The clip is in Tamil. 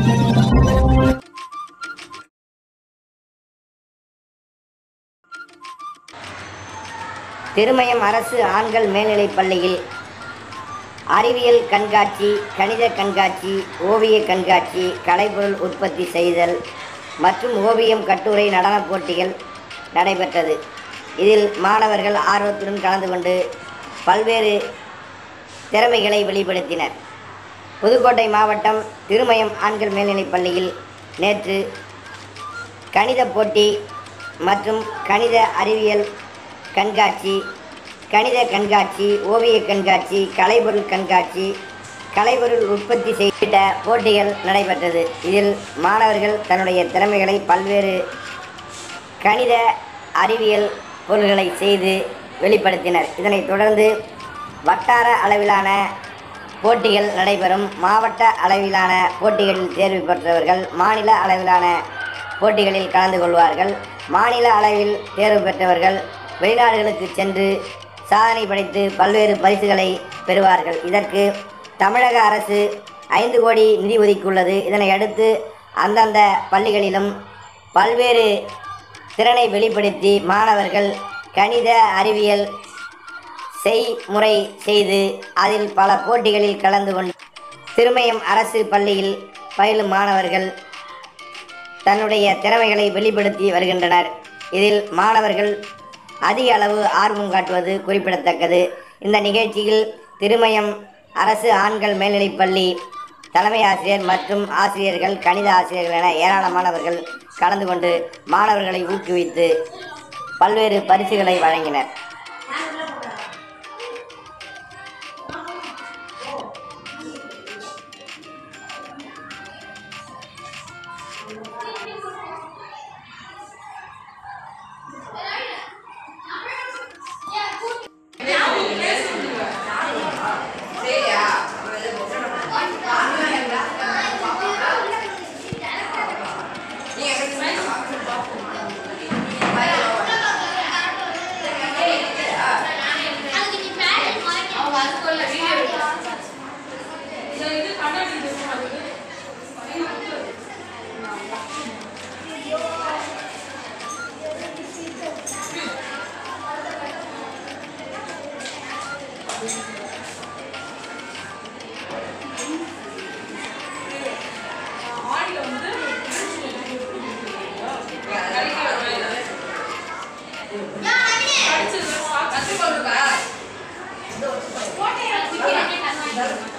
திருமயம் அரசு ஆண்கள் மேல்நிலைப் பள்ளியில் அறிவியல் கண்காட்சி கணித கண்காட்சி ஓவிய கண்காட்சி கலைப்பொருள் உற்பத்தி செய்தல் மற்றும் ஓவியம் கட்டுரை நடனப் போட்டிகள் நடைபெற்றது இதில் மாணவர்கள் ஆர்வத்துடன் கலந்து கொண்டு பல்வேறு திறமைகளை வெளிப்படுத்தினர் புதுக்கோட்டை மாவட்டம் திருமயம் ஆண்கள் மேல்நிலைப் பள்ளியில் நேற்று கணித போட்டி மற்றும் கணித அறிவியல் கண்காட்சி கணித கண்காட்சி ஓவிய கண்காட்சி கலைப்பொருள் கண்காட்சி கலைப்பொருள் உற்பத்தி செய்த போட்டிகள் நடைபெற்றது இதில் மாணவர்கள் தன்னுடைய திறமைகளை பல்வேறு கணித அறிவியல் பொருள்களை செய்து வெளிப்படுத்தினர் இதனைத் தொடர்ந்து வட்டார அளவிலான போட்டிகள் நடைபெறும் மாவட்ட அளவிலான போட்டிகளில் தேர்வு பெற்றவர்கள் மாநில அளவிலான போட்டிகளில் கலந்து கொள்வார்கள் மாநில அளவில் தேர்வு பெற்றவர்கள் வெளிநாடுகளுக்கு சென்று சாதனை படைத்து பல்வேறு பரிசுகளை பெறுவார்கள் இதற்கு தமிழக அரசு ஐந்து கோடி நிதி ஒதுக்கியுள்ளது இதனை அடுத்து அந்தந்த பள்ளிகளிலும் பல்வேறு திறனை வெளிப்படுத்தி மாணவர்கள் கணித அறிவியல் செய்முறை செய்து அதில் பல போட்டிகளில் கலந்து கொண்டு திருமயம் அரசு பள்ளியில் பயிலும் மாணவர்கள் தன்னுடைய திறமைகளை வெளிப்படுத்தி வருகின்றனர் இதில் மாணவர்கள் அதிக அளவு ஆர்வம் காட்டுவது குறிப்பிடத்தக்கது இந்த நிகழ்ச்சியில் திருமயம் அரசு ஆண்கள் மேல்நிலைப் பள்ளி தலைமை ஆசிரியர் மற்றும் ஆசிரியர்கள் கணித ஆசிரியர்கள் என ஏராளமானவர்கள் கலந்து கொண்டு மாணவர்களை ஊக்குவித்து பல்வேறு பரிசுகளை வழங்கினர் கத்து